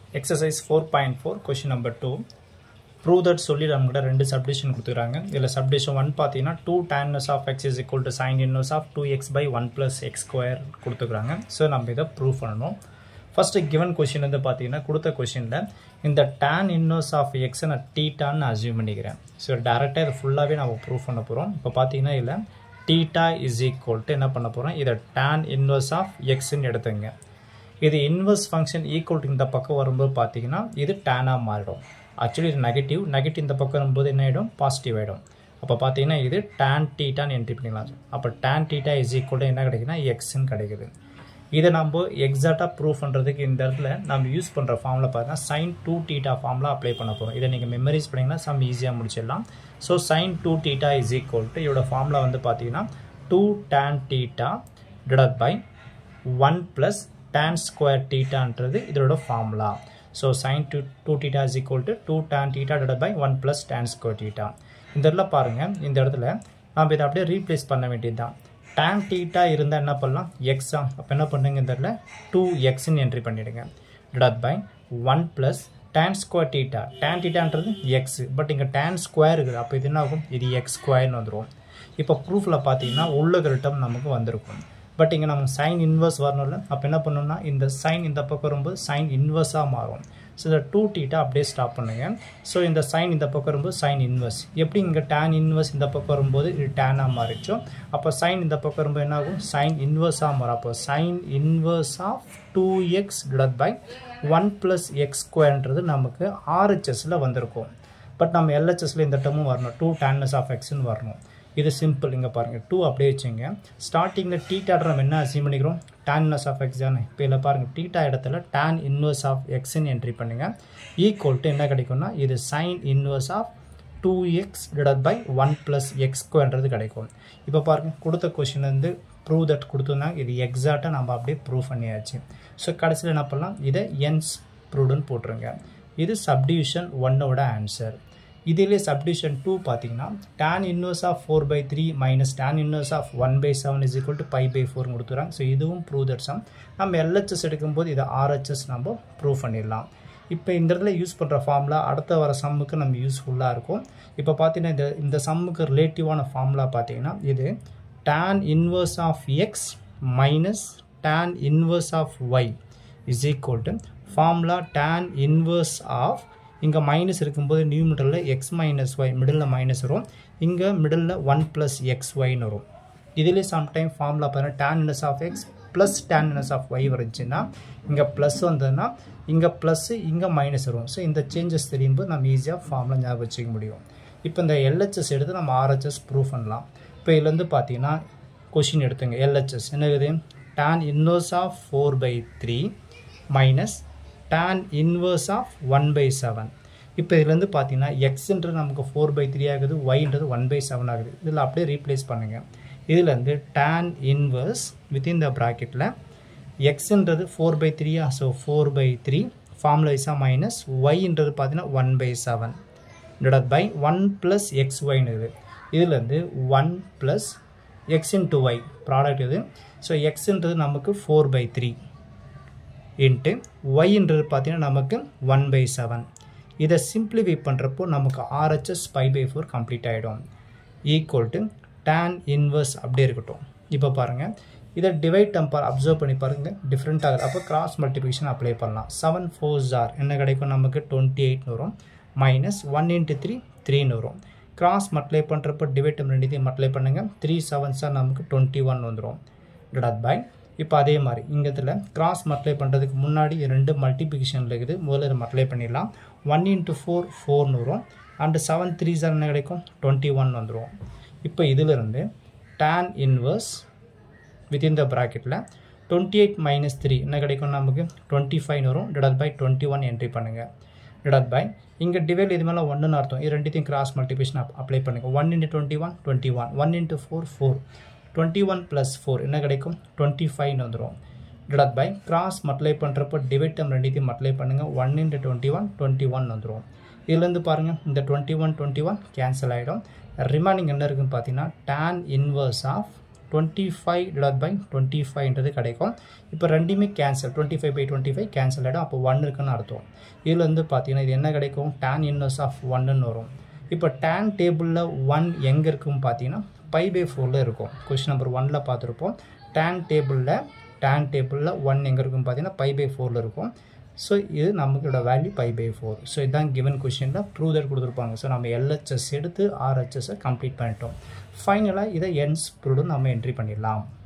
exercise four point four question number two prove that சொல்லி நம்மகிட்ட ரெண்டு சப்டிஷன் கொடுத்துருக்காங்க இதில் சப்டிஷன் ஒன் பார்த்தீங்கன்னா two tan inverse of x is equal to sine inverse of two x by one plus x square கொடுத்துருக்காங்க so நம்ம இதை prove பண்ணணும் ஃபஸ்ட்டு கிவன் கொஷின் வந்து பார்த்தீங்கன்னா கொடுத்த கொஷினில் இந்த டேன் இன்வர்ஸ் ஆஃப் எக்ஸை நான் டீட்டான்னு அசியூம் பண்ணிக்கிறேன் ஸோ டேரெக்டாக இதை ஃபுல்லாகவே நம்ம ப்ரூவ் பண்ண போகிறோம் இப்போ பார்த்தீங்கன்னா இதில் டீட்டா இஸ் ஈக்குவல் டு என்ன பண்ண போகிறோம் இதை டேன் இன்வர்ஸ் ஆஃப் எக்ஸ்ன்னு எடுத்துங்க இது இன்வர்ஸ் ஃபங்க்ஷன் ஈக்குவல் டு இந்த பக்கம் வரும்போது பார்த்தீங்கன்னா இது டேனாக மாறிடும் ஆக்சுவலி இது நெகட்டிவ் நெகட்டிவ் இந்த பக்கம் வரும்போது என்ன ஆகிடும் பாசிட்டிவ் ஆகிடும் அப்போ பார்த்தீங்கன்னா இது டேன் டீட்டான்னு என்ட்ரி பண்ணிக்கலாம் அப்போ tan theta is equal to என்ன கிடைக்குன்னா எக்ஸ்ன்னு கிடைக்குது இதை நம்ம எக்ஸாக்டாக ப்ரூவ் பண்ணுறதுக்கு இந்த இடத்துல நம்ம யூஸ் பண்ணுற ஃபார்மில் பார்த்தீங்கன்னா சைன் டூ டீட்டா ஃபார்மில் அப்ளை பண்ண போகிறோம் இதை நீங்கள் மெமரிஸ் பண்ணிங்கன்னா சம் ஈஸியாக முடிச்சிடலாம் so sine two theta is equal to இதோட ஃபார்மில் வந்து பார்த்தீங்கன்னா two tan theta divide by one plus tan square டீட்டான்றது இதோட formula so sine two two theta is equal to two tan theta divide by one plus tan square theta இந்த இடத்துல பாருங்கள் இந்த இடத்துல நம்ம இதை அப்படியே ரீப்ளேஸ் பண்ண வேண்டியது தான் டேன் டீட்டா இருந்தால் என்ன பண்ணலாம் எக்ஸா அப்போ என்ன பண்ணுங்க இந்த இடத்துல டூ எக்ஸ்ன்னு என்ட்ரி பண்ணிவிடுங்க divide by one plus tan square theta tan டீட்டான்றது எக்ஸ் பட் இங்கே டேன் ஸ்கொயர் இருக்குது அப்போ இது என்ன ஆகும் இது எக்ஸ் ஸ்கொயர்னு வந்துடும் இப்போ ப்ரூஃபில் பார்த்தீங்கன்னா உள்ள ரிட்டம் நமக்கு வந்திருக்கும் பட் இங்கே நமக்கு சைன் இன்வர்ஸ் வரணும்ல அப்போ என்ன பண்ணணும்னா இந்த சைன் இந்த பக்கம் வரும்போது சைன் இன்வர்ஸாக மாறும் ஸோ இந்த டூ டீட்டா அப்படியே ஸ்டாப் பண்ணுங்க ஸோ இந்த சைன் இந்த பக்கம் வரும்போது சைன் இன்வர்ஸ் எப்படி இங்கே டேன் இன்வர்ஸ் இந்த பக்கம் வரும்போது இது டேனாக மாறிச்சோ அப்போ சைன் இந்த பக்கம் வரும்போது என்ன ஆகும் சைன் இன்வர்ஸாக மாறும் அப்போ sine inverse of two x divide by one plus x ஸ்கொயர்ன்றது நமக்கு ஆர்ஹெச்எஸில் வந்திருக்கும் பட் நம்ம எல்ஹெச்எஸில் இந்த டேர்மும் வரணும் டூ டேன்னஸ் ஆஃப் எக்ஸ்ன்னு வரணும் இது சிம்பிள் இங்கே பாருங்கள் டூ அப்படியே வச்சுங்க ஸ்டார்டிங்கில் டீட்டா நம்ம என்ன அசீவ் பண்ணிக்கிறோம் டேன் இன்வர்ஸ் ஆஃப் எக்ஸ் தானே இப்போ இதில் பாருங்கள் டீட்டா இடத்துல டேன் இன்வர்ஸ் ஆஃப் எக்ஸ்ன்னு என்ட்ரி பண்ணுங்கள் ஈக்குவல் டு என்ன கிடைக்கும்னா இது sine inverse of two x divide by one plus எக்ஸ்கோன்றது கிடைக்கும் இப்போ பாருங்கள் கொடுத்த கொஷின் வந்து ப்ரூவ் தட் கொடுத்துருந்தாங்க இது எக்ஸாக்டாக நம்ம அப்படியே ப்ரூவ் பண்ணியாச்சு ஸோ கடைசியில் என்ன பண்ணலாம் இதை என்ஸ் ப்ரூவ்டுன்னு போட்டுருங்க இது சப்டிவிஷன் ஒன்னோட ஆன்சர் இதிலே சப்டிவிஷன் டூ பார்த்தீங்கன்னா tan inverse of four by three minus tan inverse of one by seven is equal to pi by four கொடுத்துறாங்க ஸோ இதுவும் ப்ரூவ் தட் சம் நம்ம எல்ஹெச்எஸ் எடுக்கும்போது இதை ஆர்ஹெச்எஸ் நம்ம ப்ரூவ் பண்ணிடலாம் இப்போ இந்த இடத்துல யூஸ் பண்ணுற ஃபார்முலா அடுத்த வர சம்முக்கு நம்ம யூஸ்ஃபுல்லாக இருக்கும் இப்போ பார்த்தீங்கன்னா இந்த இந்த சம்முக்கு ரிலேட்டிவான ஃபார்முலா பார்த்தீங்கன்னா இது tan inverse of x minus tan inverse of y is equal to formula tan inverse of இங்கே மைனஸ் இருக்கும்போது நியூமீட்டரில் x minus y middle minus வரும் இங்கே மிடில் ஒன் ப்ளஸ் எக்ஸ் ஒய்னு வரும் இதிலே சம்டைம் ஃபார்முலா பார்த்தீங்கன்னா tan inverse of x plus tan inverse of y வந்துச்சுன்னா இங்கே ப்ளஸ் வந்ததுன்னா இங்கே ப்ளஸ்ஸு இங்கே மைனஸ் வரும் ஸோ இந்த சேஞ்சஸ் தெரியும்போது நம்ம ஈஸியாக ஃபார்முலா ஞாபகம் வச்சுக்க முடியும் இப்போ இந்த எல்ஹெச்எஸ் எடுத்து நம்ம ஆர்ஹெச்எஸ் ப்ரூவ் பண்ணலாம் இப்போ இதுலேருந்து பார்த்தீங்கன்னா கொஷின் எடுத்துங்க எல்ஹெச்எஸ் என்னது tan inverse of four by three minus tan inverse of one by seven இப்போ இதுலேருந்து பார்த்தீங்கன்னா எக்ஸுன்றது நமக்கு ஃபோர் பை த்ரீ ஆகுது ஒய்ன்றது ஒன் பை செவன் ஆகுது இதில் அப்படியே ரீப்ளேஸ் பண்ணுங்கள் இதுலேருந்து டேன் இன்வர்ஸ் வித்தின் த ப்ராக்கெட்டில் எக்ஸுன்றது ஃபோர் பை த்ரீயா so four by three formula வைஸாக மைனஸ் ஒய்ன்றது பார்த்தீங்கன்னா one by seven divide by one plus x ஒய்னு இது இதுலேருந்து one plus x into y product இது ஸோ எக்ஸுன்றது நமக்கு ஃபோர் பை த்ரீ இன்ட்டு ஒய்ன்றது பார்த்தீங்கன்னா நமக்கு ஒன் பை செவன் இதை சிம்பிளிஃபை பண்ணுறப்போ நமக்கு RHS pi by four complete ஆகிடும் ஈக்குவல் டு டேன் இன்வர்ஸ் அப்படியே இருக்கட்டும் இப்போ பாருங்கள் இதை டிவைட் டம்பர் அப்சர்வ் பண்ணி பாருங்கள் டிஃப்ரெண்ட் ஆகுது அப்போ கிராஸ் மல்டிபிகேஷன் அப்ளை பண்ணலாம் செவன் ஃபோர் ஜார் என்ன கிடைக்கும் நமக்கு டுவெண்ட்டி எயிட்னு வரும் மைனஸ் ஒன் இன்ட்டு த்ரீ த்ரீன்னு வரும் கிராஸ் மல்டிப்ளை பண்ணுறப்போ டிவைட் ரெண்டுத்தையும் மல்டிப்ளை பண்ணுங்கள் த்ரீ செவன் சார் நமக்கு டுவெண்ட்டி ஒன் வந்துடும் டிவைட் பை இப்போ அதே மாதிரி இங்கே இதில் கிராஸ் மல்டிப்ளை பண்ணுறதுக்கு முன்னாடி ரெண்டு மல்டிபிகேஷனில் இருக்குது முதல்ல இதை மல்டிப்ளை பண்ணிடலாம் ஒன் இன்ட்டு ஃபோர் ஃபோர்னு வரும் அண்டு செவன் த்ரீ சார் என்ன கிடைக்கும் டுவெண்ட்டி ஒன் வந்துடும் இப்போ இதிலிருந்து டேன் இன்வர்ஸ் வித்தின் த ப்ராக்கெட்டில் டுவெண்ட்டி எயிட் மைனஸ் த்ரீ என்ன கிடைக்கும் நமக்கு டுவெண்ட்டி ஃபைவ் வரும் divide by twenty one entry பண்ணுங்கள் டிவைட் பை இங்கே டிவைட் இது மேலே ஒன்றுன்னு அர்த்தம் இது ரெண்டுத்தையும் கிராஸ் மல்டிபிகேஷன் அப்ளை பண்ணுங்கள் one into twenty one twenty one one into four four twenty one plus four என்ன கிடைக்கும் டுவெண்ட்டி ஃபைவ்னு வந்துடும் டிவைட் பை கிராஸ் மல்டிப்ளை பண்ணுறப்போ டிவைட் டம் ரெண்டுத்தையும் மல்டிப்ளை பண்ணுங்கள் one into twenty one twenty one வந்துடும் இதுலேருந்து பாருங்கள் இந்த twenty one twenty one cancel ஆகிடும் ரிமைனிங் என்ன இருக்குன்னு பார்த்தீங்கன்னா tan inverse of twenty five divide by twenty ஃபைவ்ன்றது கிடைக்கும் இப்போ ரெண்டுமே cancel twenty five by twenty five cancel ஆகிடும் அப்போ ஒன் இருக்குன்னு அர்த்தம் இதில் வந்து பார்த்தீங்கன்னா இது என்ன கிடைக்கும் டேன் இன்வர்ஸ் ஆஃப் ஒன்னு வரும் இப்போ டேன் டேபிளில் ஒன் எங்கே இருக்குன்னு பார்த்தீங்கன்னா பை பை ஃபோரில் இருக்கும் கொஷின் நம்பர் ஒனில் பார்த்துருப்போம் டேன் டேபிளில் டேன் டேபிளில் ஒன் எங்கே இருக்குன்னு பார்த்தீங்கன்னா பை பை ஃபோரில் இருக்கும் ஸோ இது நமக்கோட value pi by four so இதுதான் கிவன் கொஷினில் ப்ரூவ் தட் கொடுத்துருப்பாங்க ஸோ நம்ம எல்ஹெச்எஸ் எடுத்து ஆர்ஹெச்எஸை கம்ப்ளீட் பண்ணிட்டோம் ஃபைனலாக இதை என்ஸ் ப்ரூவ்டு நம்ம என்ட்ரி பண்ணிடலாம்